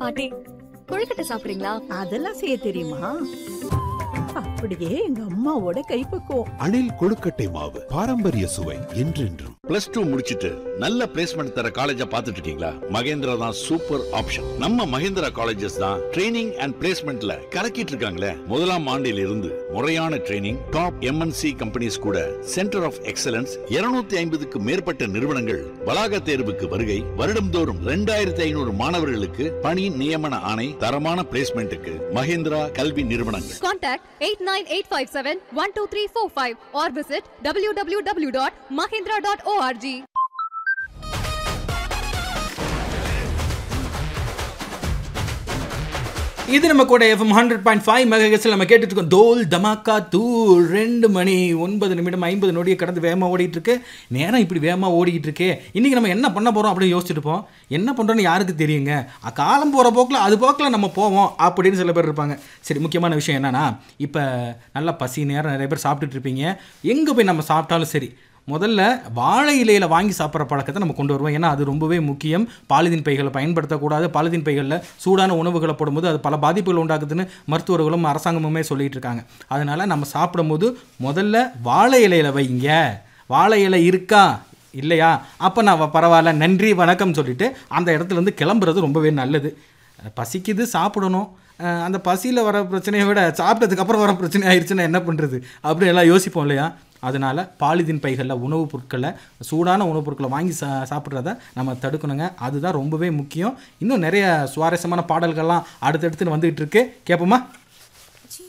பாட்டி கொழுக்கட்டை சாப்பிடுறீங்களா அதெல்லாம் செய்ய தெரியுமா அப்படியே எங்க அம்மாவோட கைப்பக்குவம் அணில் கொழுக்கட்டை மாவு பாரம்பரிய சுவை என்றென்றும் பிளஸ் டூ முடிச்சிட்டு நல்ல பிளேஸ்மெண்ட் தர காலேஜா பார்த்துட்டு இருக்கீங்களா மகேந்திரா தான் சூப்பர் ஆப்ஷன் நம்ம மகேந்திரா காலேஜஸ் தான் ட்ரைனிங் அண்ட் பிளேஸ்மெண்ட்ல கலக்கிட்டு இருக்காங்களே முதலாம் ஆண்டில் இருந்து முறையான ட்ரைனிங் டாப் எம்என்சி கம்பெனிஸ் கூட சென்டர் ஆஃப் எக்ஸலன்ஸ் 250 ஐம்பதுக்கு மேற்பட்ட நிறுவனங்கள் வளாக தேர்வுக்கு வருகை வருடம்தோறும் ரெண்டாயிரத்தி ஐநூறு மாணவர்களுக்கு பணி நியமன ஆணை தரமான பிளேஸ்மெண்ட்டுக்கு மகேந்திரா கல்வி நிறுவனங்கள் Contact 89857-12345 or visit www.mahindra.org. இது நம்ம கூட எஃப்எம் ஹண்ட்ரட் பாயிண்ட் ஃபைவ் மெகாஹெட்ஸில் நம்ம கேட்டுட்டு இருக்கோம் தோல் தமாக்கா தூள் ரெண்டு மணி ஒன்பது நிமிடம் ஐம்பது நொடியை கடந்து வேகமாக ஓடிட்டு இருக்கு நேரம் இப்படி வேகமாக ஓடிக்கிட்டு இருக்கே இன்றைக்கி நம்ம என்ன பண்ண போகிறோம் அப்படின்னு யோசிச்சுட்டு இருப்போம் என்ன பண்ணுறோன்னு யாருக்கு தெரியுங்க அ, காலம் போகிற போக்கில் அது போக்கில் நம்ம போவோம் அப்படின்னு சில பேர் இருப்பாங்க சரி முக்கியமான விஷயம் என்னன்னா இப்போ நல்லா பசி நேரம் நிறைய பேர் சாப்பிட்டுட்டு இருப்பீங்க எங்கே போய் நம்ம சாப்பிட்டாலும் சரி முதல்ல வாழை இலையில வாங்கி சாப்பிட்ற பழக்கத்தை நம்ம கொண்டு வருவோம் ஏன்னா அது ரொம்பவே முக்கியம் பாலிதீன் பைகளை பயன்படுத்தக்கூடாது பாலிதீன் பைகளில் சூடான உணவுகளை போடும்போது அது பல பாதிப்புகள் உண்டாக்குதுன்னு மருத்துவர்களும் அரசாங்கமுமே சொல்லிட்டு இருக்காங்க அதனால நம்ம சாப்பிடும்போது முதல்ல வாழை இலையில வைங்க வாழை இலை இருக்கா இல்லையா அப்போ நான் வ- பரவாயில்ல நன்றி வணக்கம் சொல்லிட்டு அந்த இடத்துல இருந்து கிளம்புறது ரொம்பவே நல்லது பசிக்குது சாப்பிடணும் அஹ் அந்த பசியில் வர பிரச்சனையை விட சாப்பிட்டதுக்கு அப்புறம் வர பிரச்சனை ஆயிடுச்சுன்னா என்ன பண்ணுறது அப்படி எல்லாம் யோசிப்போம் இல்லையா அதனால் பாலிதீன் பைகளில் உணவுப் பொருட்களை சூடான உணவுப் பொருட்களை வாங்கி சா சாப்பிட்றத நம்ம தடுக்கணுங்க அதுதான் ரொம்பவே முக்கியம் இன்னும் நிறைய சுவாரஸ்யமான பாடல்கள்லாம் அடுத்தடுத்து வந்துகிட்டு இருக்கு கேட்போமா